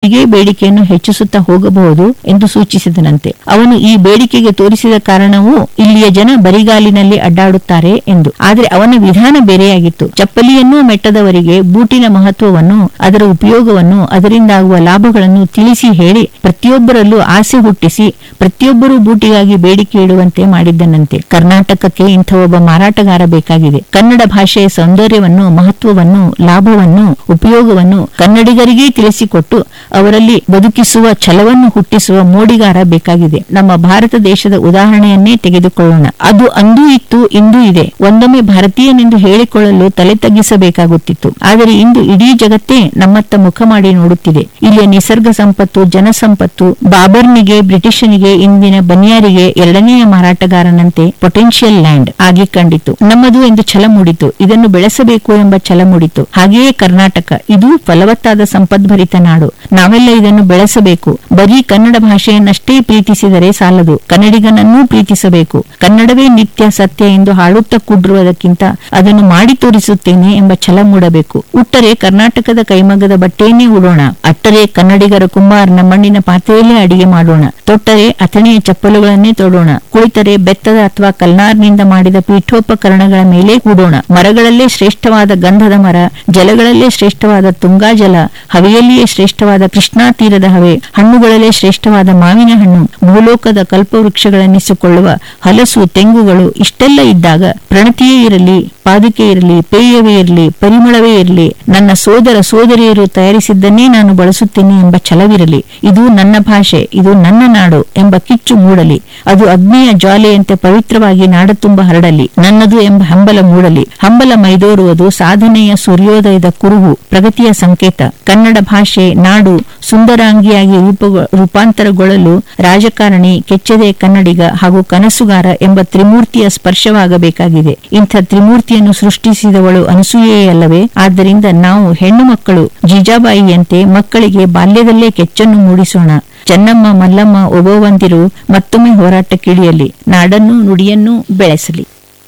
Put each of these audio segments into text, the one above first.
ಒಟ್ಟಿಗೆ ಬೇಡಿಕೆಯನ್ನು ಹೆಚ್ಚಿಸುತ್ತಾ ಹೋಗಬಹುದು ಎಂದು ಸೂಚಿಸಿದನಂತೆ ಅವನು ಈ ಬೇಡಿಕೆಗೆ ತೋರಿಸಿದ ಕಾರಣವು ಇಲ್ಲಿಯ ಜನ ಬರಿಗಾಲಿನಲ್ಲಿ ಅಡ್ಡಾಡುತ್ತಾರೆ ಎಂದು ಆದರೆ ಅವನ ವಿಧಾನ ಬೇರೆಯಾಗಿತ್ತು ಚಪ್ಪಲಿಯನ್ನೂ ಮೆಟ್ಟದವರಿಗೆ ಬೂಟಿನ ಮಹತ್ವವನ್ನು ಅದರ ಉಪಯೋಗವನ್ನು ಅದರಿಂದಾಗುವ ಲಾಭಗಳನ್ನು ತಿಳಿಸಿ ಹೇಳಿ ಪ್ರತಿಯೊಬ್ಬರಲ್ಲೂ ಆಸೆ ಹುಟ್ಟಿಸಿ ಪ್ರತಿಯೊಬ್ಬರೂ ಬೂಟಿಗಾಗಿ ಬೇಡಿಕೆ ಇಡುವಂತೆ ಮಾಡಿದ್ದನಂತೆ ಕರ್ನಾಟಕಕ್ಕೆ ಇಂಥ ಒಬ್ಬ ಮಾರಾಟಗಾರ ಬೇಕಾಗಿದೆ ಕನ್ನಡ ಭಾಷೆಯ ಸೌಂದರ್ಯವನ್ನು ಮಹತ್ವವನ್ನು ಲಾಭವನ್ನು ಉಪಯೋಗವನ್ನು ಕನ್ನಡಿಗರಿಗೇ ತಿಳಿಸಿಕೊಟ್ಟು ಅವರಲ್ಲಿ ಬದುಕಿಸುವ ಛಲವನ್ನು ಹುಟ್ಟಿಸುವ ಮೋಡಿಗಾರ ಬೇಕಾಗಿದೆ ನಮ್ಮ ಭಾರತ ದೇಶದ ಉದಾಹರಣೆಯನ್ನೇ ತೆಗೆದುಕೊಳ್ಳೋಣ ಅದು ಅಂದೂ ಇತ್ತು ಇಂದೂ ಇದೆ ಒಂದೊಮ್ಮೆ ಭಾರತೀಯನೆಂದು ಹೇಳಿಕೊಳ್ಳಲು ತಲೆ ತಗ್ಗಿಸಬೇಕಾಗುತ್ತಿತ್ತು ಆದರೆ ಇಂದು ಇಡೀ ಜಗತ್ತೇ ನಮ್ಮತ್ತ ಮುಖ ಮಾಡಿ ನೋಡುತ್ತಿದೆ ಇಲ್ಲಿಯ ನಿಸರ್ಗ ಸಂಪತ್ತು ಜನಸಂಪತ್ತು ಬಾಬರ್ನಿಗೆ ಬ್ರಿಟಿಷನಿಗೆ ಇಂದಿನ ಬನಿಯಾರಿಗೆ ಎರಡನೆಯ ಮಾರಾಟಗಾರನಂತೆ ಪೊಟೆನ್ಷಿಯಲ್ ಲ್ಯಾಂಡ್ ಆಗಿ ಕಂಡಿತು ನಮ್ಮದು ಎಂದು ಛಲ ಮೂಡಿತು ಇದನ್ನು ಬೆಳೆಸಬೇಕು ಎಂಬ ಛಲ ಮೂಡಿತು ಹಾಗೆಯೇ ಕರ್ನಾಟಕ ಇದು ಫಲವತ್ತಾದ ಸಂಪದ್ಭರಿತ ನಾಡು ನಾವೆಲ್ಲ ಇದನ್ನು ಬೆಳೆಸಬೇಕು ಬರೀ ಕನ್ನಡ ಭಾಷೆಯನ್ನಷ್ಟೇ ಪ್ರೀತಿಸಿದರೆ ಸಾಲದು ಕನ್ನಡಿಗನನ್ನೂ ಪ್ರೀತಿಸಬೇಕು ಕನ್ನಡವೇ ನಿತ್ಯ ಸತ್ಯ ಎಂದು ಹಾಡುತ್ತಾ ಕುಡ್ರುವುದಕ್ಕಿಂತ ಅದನ್ನು ಮಾಡಿ ತೋರಿಸುತ್ತೇನೆ ಎಂಬ ಛಲ ಮೂಡಬೇಕು ಉಟ್ಟರೆ ಕರ್ನಾಟಕದ ಕೈಮಗ್ಗದ ಬಟ್ಟೆಯನ್ನೇ ಉಡೋಣ ಅಟ್ಟರೆ ಕನ್ನಡಿಗರ ಕುಂಬಾರನ ಮಣ್ಣಿನ ಪಾತ್ರೆಯಲ್ಲೇ ಅಡಿಗೆ ಮಾಡೋಣ ತೊಟ್ಟರೆ ಅಥಣಿಯ ಚಪ್ಪಲುಗಳನ್ನೇ ತೊಡೋಣ ಕುಳಿತರೆ ಬೆತ್ತದ ಅಥವಾ ಕಲ್ನಾರ್ನಿಂದ ಮಾಡಿದ ಪೀಠೋಪಕರಣಗಳ ಮೇಲೆ ಕೂಡೋಣ ಮರಗಳಲ್ಲೇ ಶ್ರೇಷ್ಠವಾದ ಗಂಧದ ಮರ ಜಲಗಳಲ್ಲೇ ಶ್ರೇಷ್ಠವಾದ ತುಂಗಾ ಜಲ ಹವೆಯಲ್ಲಿಯೇ ಶ್ರೇಷ್ಠವಾದ ಕೃಷ್ಣಾ ತೀರದ ಹವೆ ಹಣ್ಣುಗಳಲ್ಲೇ ಶ್ರೇಷ್ಠವಾದ ಮಾವಿನ ಹಣ್ಣು ಭೂಲೋಕದ ಕಲ್ಪವೃಕ್ಷಗಳೆನ್ನಿಸಿಕೊಳ್ಳುವ ಹಲಸು ತೆಂಗುಗಳು ಇಷ್ಟೆಲ್ಲ ಇದ್ದಾಗ ಪ್ರಣತಿಯೇ ಇರಲಿ ಪಾದುಕೆ ಇರಲಿ ಪೇಯವೇ ಇರಲಿ ಪರಿಮಳವೇ ಇರಲಿ ನನ್ನ ಸೋದರ ಸೋದರಿಯರು ತಯಾರಿಸಿದ್ದನ್ನೇ ನಾನು ಬಳಸುತ್ತೇನೆ ಎಂಬ ಛಲವಿರಲಿ ಇದು ನನ್ನ ಭಾಷೆ ಇದು ನನ್ನ ನಾಡು ಎಂಬ ಕಿಚ್ಚು ಮೂಡಲಿ ಅದು ಅಗ್ನಿಯ ಜ್ವಾಲೆಯಂತೆ ಪವಿತ್ರವಾಗಿ ನಾಡ ತುಂಬ ಹರಡಲಿ ನನ್ನದು ಎಂಬ ಹಂಬಲ ಮೂಡಲಿ ಹಂಬಲ ಮೈದೋರುವುದು ಸಾಧನೆಯ ಸೂರ್ಯೋದಯದ ಕುರುಹು ಪ್ರಗತಿಯ ಸಂಕೇತ ಕನ್ನಡ ಭಾಷೆ ನಾಡು ಸುಂದರಾಂಗಿಯಾಗಿ ರೂಪಗ- ರೂಪಾಂತರಗೊಳ್ಳಲು ರಾಜಕಾರಣಿ ಕೆಚ್ಚದೆ ಕನ್ನಡಿಗ ಹಾಗೂ ಕನಸುಗಾರ ಎಂಬ ತ್ರಿಮೂರ್ತಿಯ ಸ್ಪರ್ಶವಾಗಬೇಕಾಗಿದೆ ಇಂಥ ತ್ರಿಮೂರ್ತಿಯನ್ನು ಸೃಷ್ಟಿಸಿದವಳು ಅನಸೂಯೆಯೇ ಅಲ್ಲವೇ ಆದ್ದರಿಂದ ನಾವು ಹೆಣ್ಣು ಮಕ್ಕಳು ಜೀಜಾಬಾಯಿಯಂತೆ ಮಕ್ಕಳಿಗೆ ಬಾಲ್ಯದಲ್ಲೇ ಕೆಚ್ಚನ್ನು ಮೂಡಿಸೋಣ ಚೆನ್ನಮ್ಮ ಮಲ್ಲಮ್ಮ ಒಬೋವಂದಿರು ಮತ್ತೊಮ್ಮೆ ಹೋರಾಟಕ್ಕಿಳಿಯಲಿ ನಾಡನ್ನು ನುಡಿಯನ್ನು ಬೆಳೆಸಲಿ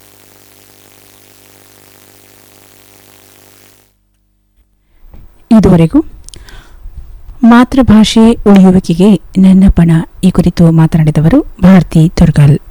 ಇದುವರೆಗೂ ಮಾತೃಭಾಷೆ ಉಳಿಯುವಿಕೆಗೆ ನನ್ನ ಪಣ ಈ ಕುರಿತು ಮಾತನಾಡಿದವರು ಭಾರತಿ ತುರ್ಗಲ್